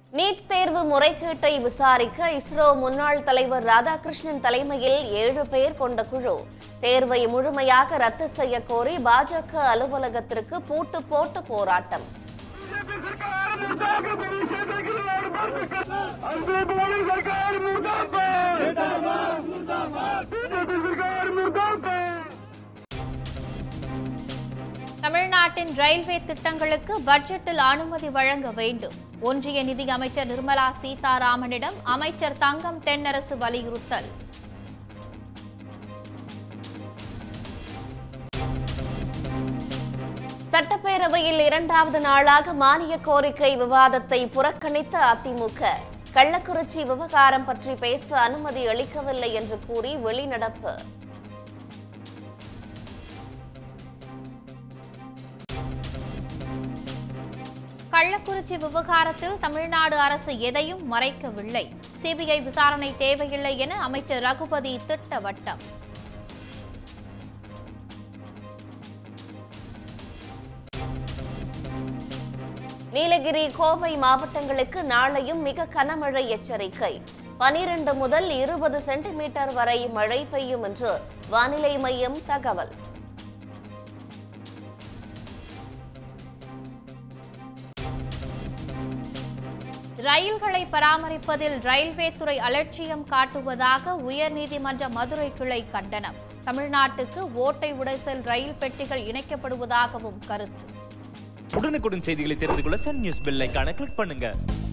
NEET தேர்வு முறைகேட்டை விசாரிக்க இஸ்ரோ முன்னாள் தலைவர் ராதாகிருஷ்ணன் தலைமையில் ஏழு பேர் கொண்ட குழு தேர்வை முழுமையாக ரத்து செய்ய கோரி பாஜக அலுவலகத்திற்கு பூட்டு போட்டு போராட்டம் தமிழ்நாட்டின் ரயில்வே திட்டங்களுக்கு பட்ஜெட்டில் அனுமதி வழங்க வேண்டும் ஒன்றிய நிதி அமைச்சர் நிர்மலா சீதாராமனிடம் அமைச்சர் தங்கம் தென்னரசு வலியுறுத்தல் சட்டப்பேரவையில் இரண்டாவது நாளாக மானிய கோரிக்கை விவாதத்தை புறக்கணித்த அதிமுக கள்ளக்குறிச்சி விவகாரம் பற்றி பேச அனுமதி அளிக்கவில்லை என்று கூறி வெளிநடப்பு கள்ளக்குறிச்சி விவகாரத்தில் தமிழ்நாடு அரசு எதையும் மறைக்கவில்லை சிபிஐ விசாரணை தேவையில்லை என அமைச்சர் ரகுபதி திட்டவட்டம் நீலகிரி கோவை மாவட்டங்களுக்கு நாளையும் மிக கனமழை எச்சரிக்கை பனிரெண்டு முதல் இருபது சென்டிமீட்டர் வரை மழை பெய்யும் என்று வானிலை மையம் தகவல் ரயில்களை பராமரிப்பதில் ரயில்வே துறை அலட்சியம் காட்டுவதாக உயர்நீதிமன்ற மதுரை கிளை கண்டனம் தமிழ்நாட்டுக்கு ஓட்டை உடைசல் ரயில் பெட்டிகள் இணைக்கப்படுவதாகவும் கருத்து உடனுக்குடன் செய்திகளை தெரிந்து கொள்ள சன் நியூஸ் பெல் ஐகானை கிளிக் பண்ணுங்க